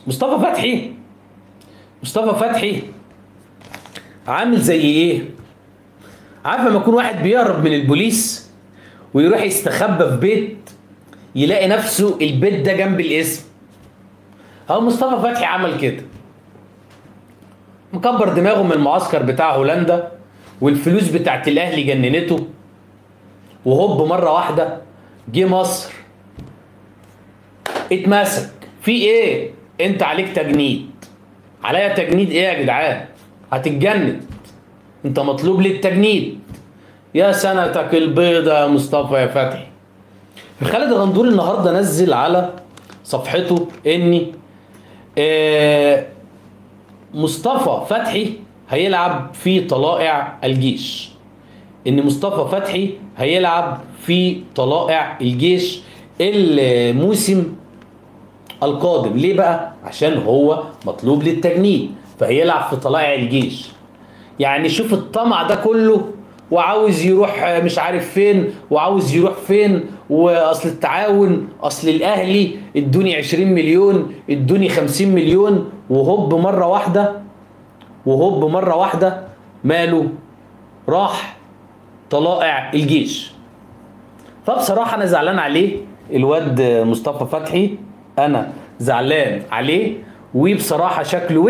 مصطفى فتحي مصطفى فتحي عامل زي ايه عارف لما يكون واحد بيهرب من البوليس ويروح يستخبى في بيت يلاقي نفسه البيت ده جنب الاسم هو مصطفى فتحي عمل كده مكبر دماغه من المعسكر بتاع هولندا والفلوس بتاعت الاهلي جننته وهوب مره واحده جه مصر اتمسك في ايه انت عليك تجنيد عليا تجنيد ايه يا جدعان هتتجند انت مطلوب للتجنيد يا سنتك البيضة يا مصطفى يا فتحي خالد غندور النهارده نزل على صفحته اني آه، مصطفى فتحي هيلعب في طلائع الجيش ان مصطفى فتحي هيلعب في طلائع الجيش الموسم القادم ليه بقى عشان هو مطلوب للتجنيد فهيلعب في طلائع الجيش يعني شوف الطمع ده كله وعاوز يروح مش عارف فين وعاوز يروح فين واصل التعاون اصل الاهلي ادوني 20 مليون ادوني 50 مليون وهوب مره واحده وهوب مره واحده ماله راح طلائع الجيش فبصراحه انا زعلان عليه الواد مصطفى فتحي انا زعلان عليه وبصراحه شكله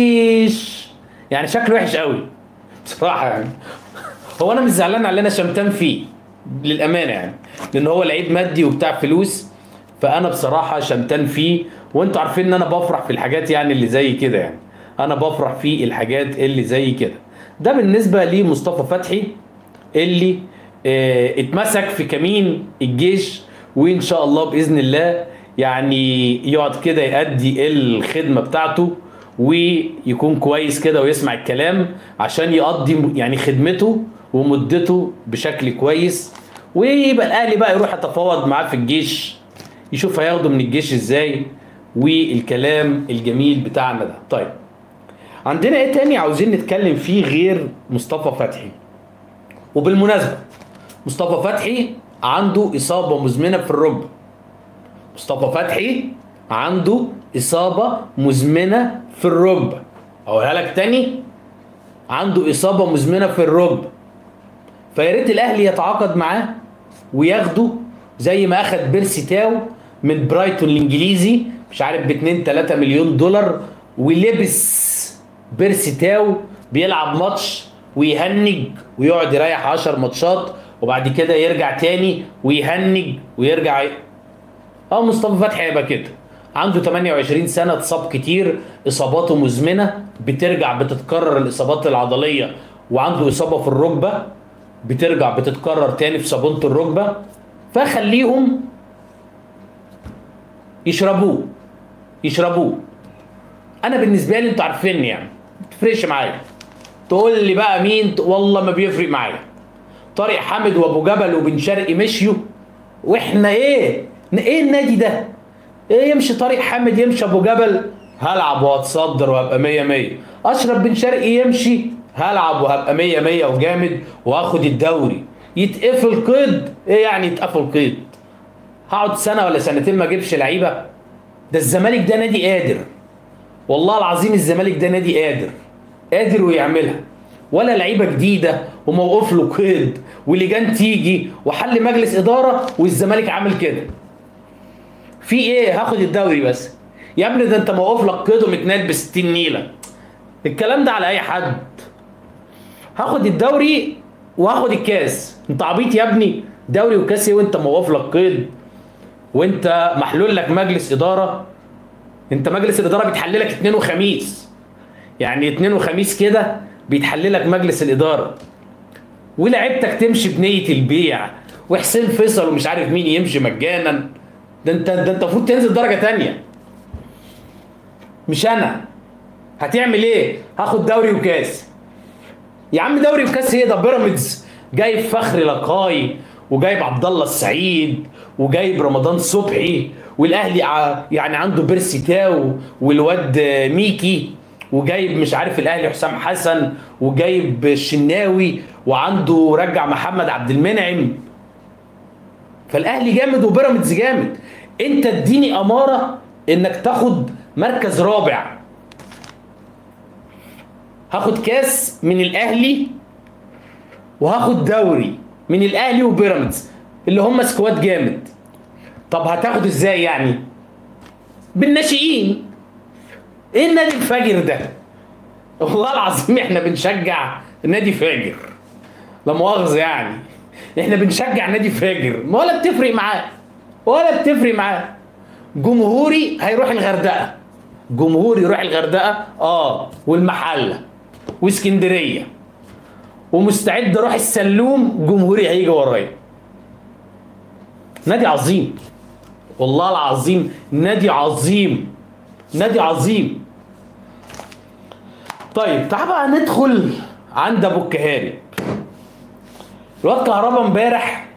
وحش يعني شكله وحش قوي بصراحه يعني هو انا مش زعلان على اللي انا شمتان فيه للامانه يعني لان هو لعيب مادي وبتاع فلوس فانا بصراحه شمتان فيه وانتوا عارفين ان انا بفرح في الحاجات يعني اللي زي كده يعني انا بفرح في الحاجات اللي زي كده ده بالنسبه لمصطفى فتحي اللي اه اتمسك في كمين الجيش وان شاء الله باذن الله يعني يقعد كده يأدي الخدمه بتاعته ويكون كويس كده ويسمع الكلام عشان يقضي يعني خدمته ومدته بشكل كويس ويبقى الاهلي بقى يروح يتفاوض معاه في الجيش يشوف هياخده من الجيش ازاي والكلام الجميل بتاعنا ده طيب عندنا ايه تاني عاوزين نتكلم فيه غير مصطفى فتحي وبالمناسبة مصطفى فتحي عنده إصابة مزمنة في الركبة مصطفى فتحي عنده إصابة مزمنة في الركبة أقولها لك تاني عنده إصابة مزمنة في الركبة فيا ريت الأهلي يتعاقد معاه وياخده زي ما أخد بيرسي تاو من برايتون الإنجليزي مش عارف ب 2 3 مليون دولار ولبس بيرسي تاو بيلعب ماتش ويهنج ويقعد يريح 10 ماتشات وبعد كده يرجع تاني ويهنج ويرجع ي... اه مصطفى فتحي هيبقى كده عنده 28 سنه اتصاب كتير اصاباته مزمنه بترجع بتتكرر الاصابات العضليه وعنده اصابه في الركبه بترجع بتتكرر تاني في صابونه الركبه فخليهم يشربوه يشربوه انا بالنسبه لي انتوا عارفيني يعني ما تفرقش معايا تقول لي بقى مين والله ما بيفرق معايا طارق حامد وابو جبل وبن شرقي مشيوا واحنا ايه ايه النادي ده ايه يمشي طارق حامد يمشي ابو جبل هلعب وهتصدر وهبقى 100 100 اشرف بن شرقي يمشي هلعب وهبقى 100 100 وجامد وهاخد الدوري يتقفل قيد ايه يعني يتقفل قيد هقعد سنه ولا سنتين ما اجيبش لعيبه ده الزمالك ده نادي قادر والله العظيم الزمالك ده نادي قادر قادر ويعملها ولا لعيبه جديده وموقف له قيد ولجان تيجي وحل مجلس اداره والزمالك عامل كده في ايه هاخد الدوري بس يا ابني ده انت موقف لك قيد ومتنال ب 60 نيله الكلام ده على اي حد هاخد الدوري وهاخد الكاس انت عبيط يا ابني دوري وكاس ايه وانت موقف لك قيد وانت محلول لك مجلس اداره انت مجلس الاداره بيتحللك اثنين وخميس يعني اثنين وخميس كده بيتحللك مجلس الاداره ولعبتك تمشي بنيه البيع وحسين فيصل ومش عارف مين يمشي مجانا ده انت ده انت المفروض تنزل درجه تانية مش انا هتعمل ايه هاخد دوري وكاس يا عم دوري وكاس ايه ده بيراميدز جايب فخري لقاي وجايب عبد الله السعيد وجايب رمضان صبحي والاهلي يعني عنده بيرسي تاو والواد ميكي وجايب مش عارف الاهلي حسام حسن وجايب الشناوي وعنده رجع محمد عبد المنعم فالاهلي جامد وبيراميدز جامد انت اديني اماره انك تاخد مركز رابع هاخد كاس من الاهلي وهاخد دوري من الاهلي وبيراميدز اللي هم سكواد جامد طب هتاخد ازاي يعني بالناشئين ايه النادي الفاجر ده والله العظيم احنا بنشجع نادي فاجر لا مؤاخذه يعني احنا بنشجع نادي فاجر ما ولا بتفرق معاه ولا بتفرق معاه جمهوري هيروح الغردقه جمهوري يروح الغردقه اه والمحله واسكندريه ومستعد اروح السلوم جمهوري هيجي ورايا نادي عظيم والله العظيم نادي عظيم نادي عظيم طيب تعال بقى ندخل عند ابو الكهارب الواد كهربا امبارح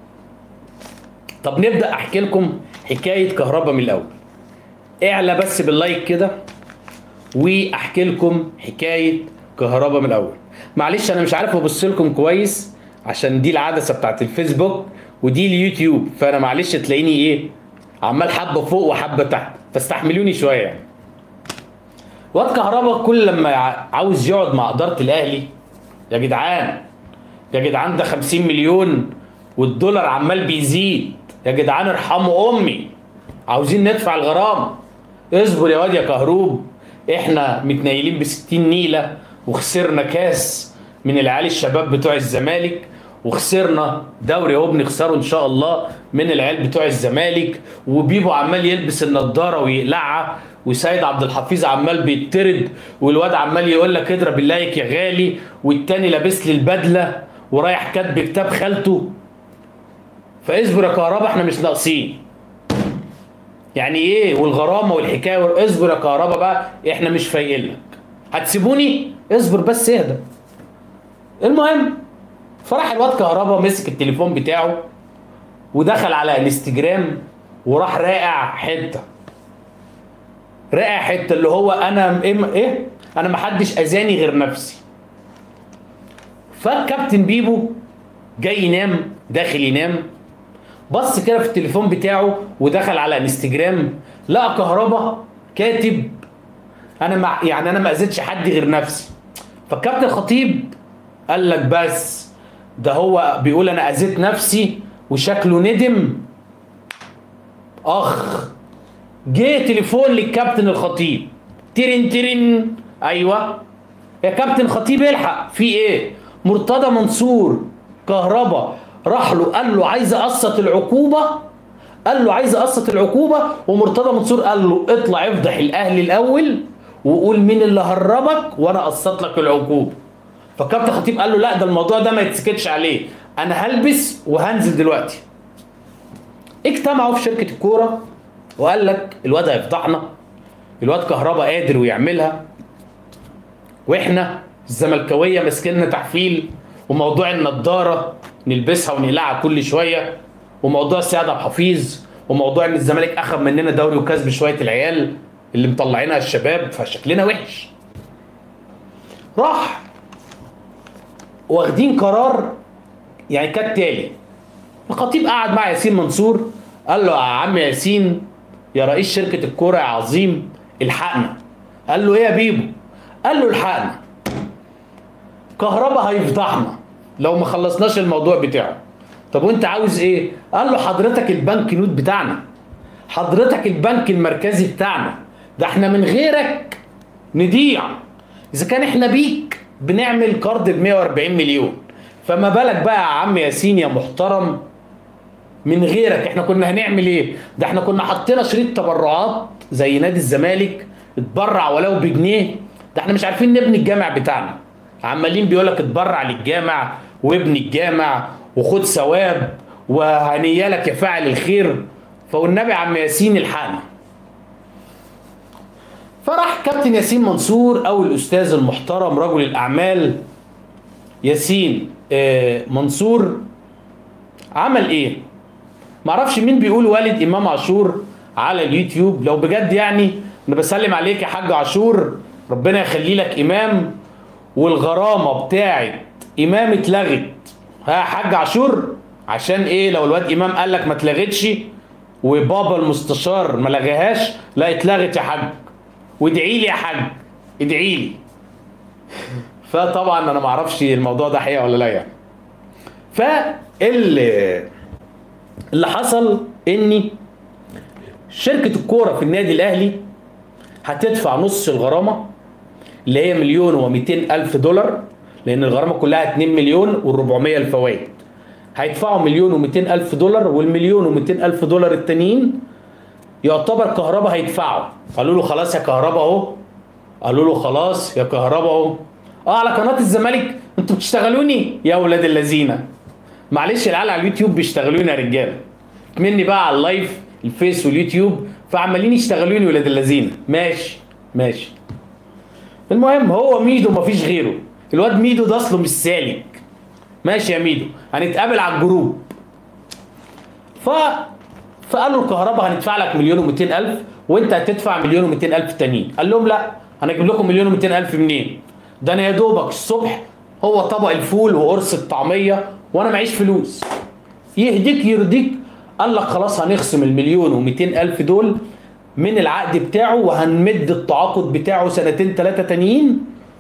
طب نبدا احكي لكم حكايه كهربا من الاول اعلى بس باللايك كده واحكي لكم حكايه كهربا من الاول معلش انا مش عارف ابص لكم كويس عشان دي العدسه بتاعت الفيسبوك ودي اليوتيوب فانا معلش تلاقيني ايه عمال حبه فوق وحبه تحت فاستحملوني شويه يعني واد كهربا كل لما يع- عاوز يقعد مع اداره الاهلي يا جدعان يا جدعان ده 50 مليون والدولار عمال بيزيد يا جدعان ارحموا امي عاوزين ندفع الغرامه اصبر يا واد يا كهروب احنا متنيلين ب 60 نيله وخسرنا كاس من العيال الشباب بتوع الزمالك وخسرنا دوري اهو بنخسره ان شاء الله من العيال بتوع الزمالك وبيبو عمال يلبس النضاره ويقلعها وسيد عبد الحفيظ عمال بيطرد والواد عمال يقول لك اضرب اللايك يا غالي والتاني لابس لي البدله ورايح كاتب كتاب خالته فاصبر يا كهربا احنا مش ناقصين يعني ايه والغرامه والحكايه اصبر يا كهربا بقى احنا مش فايقين لك هتسيبوني اصبر بس اهدى المهم فراح الواد كهربا مسك التليفون بتاعه ودخل على انستجرام وراح راقع حته راقع حته اللي هو انا ايه ايه انا محدش اذاني غير نفسي فالكابتن بيبو جاي ينام داخل ينام بص كده في التليفون بتاعه ودخل على انستجرام لقى كهربا كاتب انا مع يعني انا ما اذيتش حد غير نفسي فالكابتن خطيب قال لك بس ده هو بيقول انا اذيت نفسي وشكله ندم اخ جه تليفون للكابتن الخطيب ترن ترن ايوه يا كابتن خطيب الحق في ايه مرتضى منصور كهربا راح له قال له عايز اقسط العقوبه قال له عايز اقسط العقوبه ومرتضى منصور قال له اطلع افضح الاهلي الاول وقول مين اللي هربك وانا اقسط لك العقوبه فكابتن خطيب قال له لا ده الموضوع ده ما يتسكتش عليه انا هلبس وهنزل دلوقتي اجتمعوا في شركه الكوره وقال لك الواد هيفضحنا الواد كهربا قادر ويعملها واحنا الزملكاويه ماسكيننا تحفيل وموضوع النضاره نلبسها ونقلعها كل شويه وموضوع سياد عبد الحفيظ وموضوع ان الزمالك اخذ مننا دوري وكاس بشويه العيال اللي مطلعينها الشباب فشكلنا وحش راح واخدين قرار يعني كالتالي الخطيب قعد مع ياسين منصور قال له يا عم ياسين يا رئيس شركة الكورة يا عظيم الحقنا قال له ايه يا بيبو قال له الحقنا كهربا هيفضحنا لو ما خلصناش الموضوع بتاعه طب وانت عاوز ايه قال له حضرتك البنك نوت بتاعنا حضرتك البنك المركزي بتاعنا ده احنا من غيرك نضيع اذا كان احنا بيك بنعمل قرض ب 140 مليون فما بالك بقى يا عم ياسين يا محترم من غيرك احنا كنا هنعمل ايه ده احنا كنا حطينا شريط تبرعات زي نادي الزمالك اتبرع ولو بجنيه ده احنا مش عارفين نبني الجامع بتاعنا عمالين بيقول لك اتبرع للجامع وابني الجامع وخد ثواب وهنيالك يا فاعل الخير فوالنبي يا عم ياسين الحقنا فراح كابتن ياسين منصور او الاستاذ المحترم رجل الاعمال ياسين آه، منصور عمل ايه معرفش مين بيقول والد امام عاشور على اليوتيوب لو بجد يعني انا بسلم عليك يا حاج عاشور ربنا يخلي لك امام والغرامه بتاعت امام اتلغت ها يا حاج عاشور عشان ايه لو الواد امام قال لك ما اتلغتش وبابا المستشار ما لغاهاش لا اتلغت يا حاج وادعي لي يا حاج ادعي لي فطبعا انا ما اعرفش الموضوع ده حقيقه ولا لا يعني فاللي اللي حصل اني شركه الكوره في النادي الاهلي هتدفع نص الغرامه اللي هي مليون و200 الف دولار لان الغرامه كلها 2 مليون وال400 الفوائد هيدفعوا مليون و200 الف دولار والمليون و200 الف دولار التانيين يعتبر كهرباء هيدفعوا قالوا له خلاص يا كهرباء اهو قالوا له خلاص يا كهرباء اهو اه على قناه الزمالك انتوا بتشتغلوني يا ولاد اللذينه معلش العيال على اليوتيوب بيشتغلوني يا رجاله مني بقى على اللايف الفيس واليوتيوب فعمالين يشتغلوني ولاد اللذينه ماشي ماشي المهم هو ميدو مفيش غيره الواد ميدو ده اصله مش سالك ماشي يا ميدو هنتقابل على الجروب ف فقالوا الكهرباء هندفع لك مليون و200 الف وانت هتدفع مليون و200 الف تانيين قال لهم لا هنجيب لكم مليون و200 الف منين ده انا يا دوبك الصبح هو طبق الفول وقرص الطعميه وانا معيش فلوس يهديك يرضيك قال لك خلاص هنخصم المليون و200 الف دول من العقد بتاعه وهنمد التعاقد بتاعه سنتين ثلاثه تانيين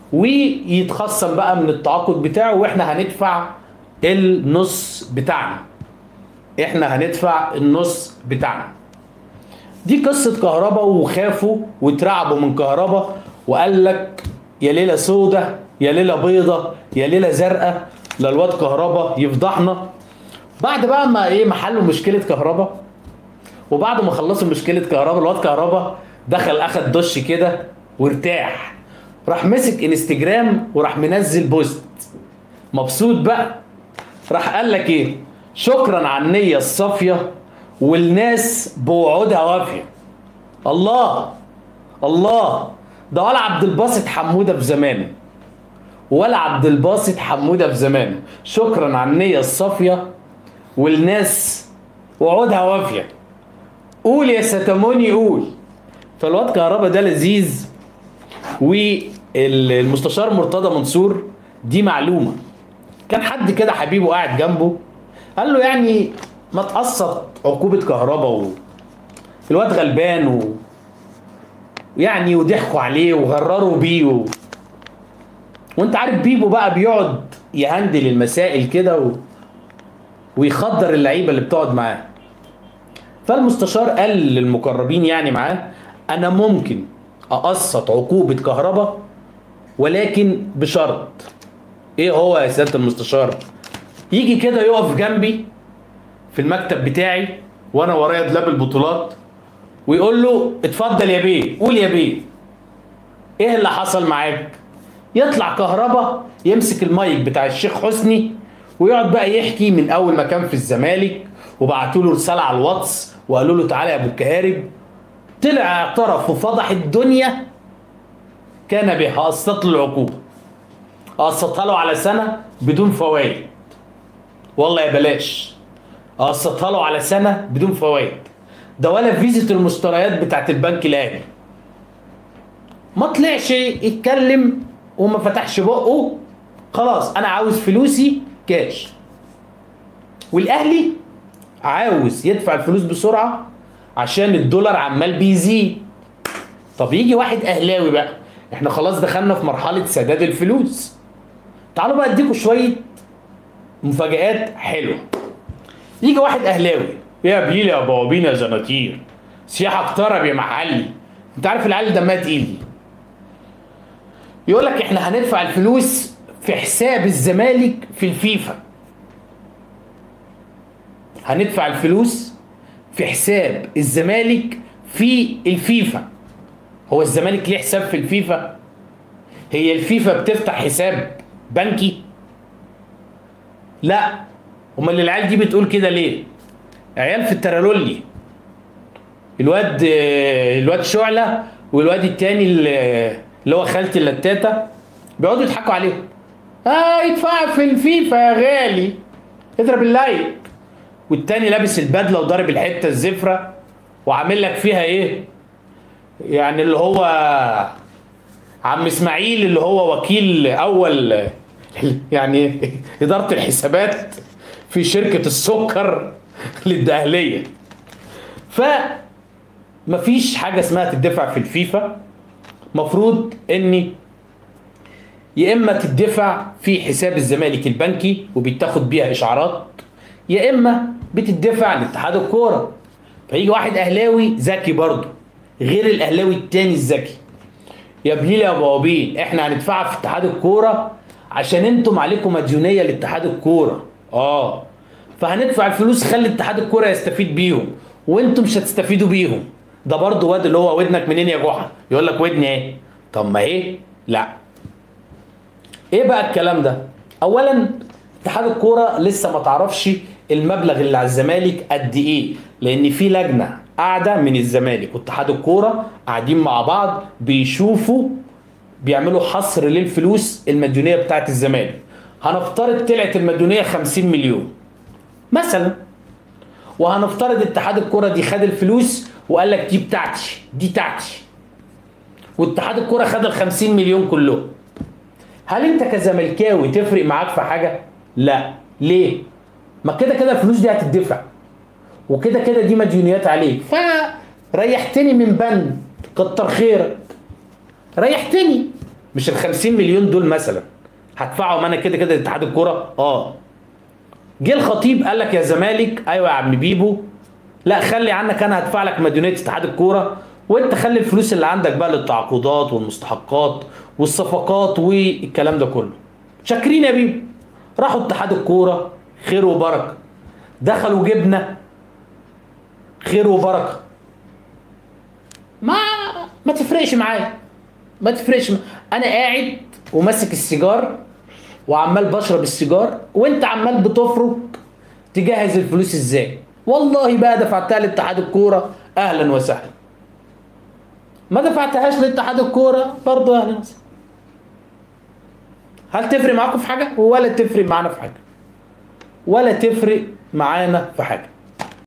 ويتخصم بقى من التعاقد بتاعه واحنا هندفع النص بتاعنا احنا هندفع النص بتاعنا دي قصة كهرباء وخافوا واترعبوا من كهرباء وقال لك يا ليلة سودة يا ليلة بيضة يا ليلة زرقاء لا الواد كهرباء يفضحنا بعد بقى ما ايه ما حلوا مشكلة كهرباء وبعد ما خلصوا مشكلة كهرباء الواد كهرباء دخل اخد دش كده وارتاح راح مسك انستجرام وراح منزل بوست مبسوط بقى راح قال لك ايه شكرا على النية الصافية والناس بوعودها وافية الله الله ده ولا عبد الباسط حمودة في زمانه ولا عبد الباسط حمودة في زمانه شكرا على النية الصافية والناس وعودها وافية قول يا ستموني قول فالواد كهربا ده لذيذ والمستشار مرتضى منصور دي معلومة كان حد كده حبيبه قاعد جنبه قال له يعني ما تقسط عقوبة كهرباء و... الواد غلبان و... يعني وضحكوا عليه وغرروا بيه و... وانت عارف بيبو بقى بيقعد يهندل المسائل كده و... ويخدر اللعيبه اللي بتقعد معاه فالمستشار قال للمقربين يعني معاه انا ممكن اقسط عقوبه كهرباء ولكن بشرط ايه هو يا سياده المستشار يجي كده يقف جنبي في المكتب بتاعي وانا ورايا دولاب البطولات ويقول له اتفضل يا بيه قول يا بيه ايه اللي حصل معاك يطلع كهربا يمسك المايك بتاع الشيخ حسني ويقعد بقى يحكي من اول ما كان في الزمالك وبعتوا له رساله على الواتس وقالوا له تعالى يا ابو الكهارب طلع اعترف وفضح الدنيا كان بيقسط له العقوبه قسطها له على سنه بدون فوائد والله يا بلاش قسطها له على سنه بدون فوائد ده ولا فيزة المشتريات بتاعت البنك الاهلي ما طلعش يتكلم وما فتحش بقه خلاص انا عاوز فلوسي كاش والاهلي عاوز يدفع الفلوس بسرعه عشان الدولار عمال بيزيد طب يجي واحد اهلاوي بقى احنا خلاص دخلنا في مرحله سداد الفلوس تعالوا بقى اديكم شويه مفاجآت حلوه يجي واحد اهلاوي يا بيلي يا بوابين يا زناتير سياحه اقترب يا محلي انت عارف العيال دمها تقيل دي يقول لك احنا هندفع الفلوس في حساب الزمالك في الفيفا هندفع الفلوس في حساب الزمالك في الفيفا هو الزمالك ليه حساب في الفيفا هي الفيفا بتفتح حساب بنكي لا امال العيال دي بتقول كده ليه عيال في الترالولي الواد الواد شعلة والواد التاني اللي اللي هو خالتي اللتاتة بيقعدوا يضحكوا عليهم اه يدفع في الفيفا يا غالي اضرب اللايك والتاني لابس البدله وضارب الحته الزفره وعامل لك فيها ايه يعني اللي هو عم اسماعيل اللي هو وكيل اول يعني اداره الحسابات في شركه السكر للدقهليه ف مفيش حاجه اسمها تدفع في الفيفا مفروض اني يا اما تدفع في حساب الزمالك البنكي وبيتاخد بيها اشعارات يا اما بتدفع لاتحاد الكوره فيجي واحد اهلاوي ذكي برضه غير الاهلاوي التاني الذكي يا بليل يا بوابين احنا هندفعها في اتحاد الكوره عشان انتم عليكم مديونيه لاتحاد الكوره اه فهندفع الفلوس خلي اتحاد الكوره يستفيد بيهم وانتم مش هتستفيدوا بيهم ده برضه واد اللي هو ودنك منين يا جحا يقول لك ودني ايه طب ما ايه لا ايه بقى الكلام ده اولا اتحاد الكوره لسه ما تعرفش المبلغ اللي على الزمالك قد ايه لان في لجنه قاعده من الزمالك واتحاد الكوره قاعدين مع بعض بيشوفوا بيعملوا حصر للفلوس المديونيه بتاعت الزمالك هنفترض طلعت المديونيه 50 مليون مثلا وهنفترض اتحاد الكوره دي خد الفلوس وقال لك دي بتاعتي دي بتاعتي واتحاد الكوره خد ال 50 مليون كلهم هل انت كزملكاوي تفرق معاك في حاجه لا ليه ما كده كده الفلوس دي هتدفع وكده كده دي مديونيات عليك فريحتني من بند كتر خيرك ريحتني مش ال 50 مليون دول مثلا هدفعهم انا كده كده لاتحاد الكوره اه جه الخطيب قال لك يا زمالك ايوه يا عم بيبو لا خلي عنك انا هدفع لك مديونيه اتحاد الكوره وانت خلي الفلوس اللي عندك بقى للتعاقدات والمستحقات والصفقات والكلام ده كله شاكرين يا بيبو راحوا اتحاد الكوره خير وبركه دخلوا جبنه خير وبركه ما ما تفرقش معايا ما تفرقش م... انا قاعد وماسك السيجار وعمال بشرب السيجار وانت عمال بتفرك تجهز الفلوس ازاي والله بقى دفعتها لاتحاد الكوره اهلا وسهلا ما دفعتهاش لاتحاد الكوره برضه اهلا وسهلا هل تفرق معاكم في حاجه ولا تفرق معانا في حاجه ولا تفرق معانا في حاجه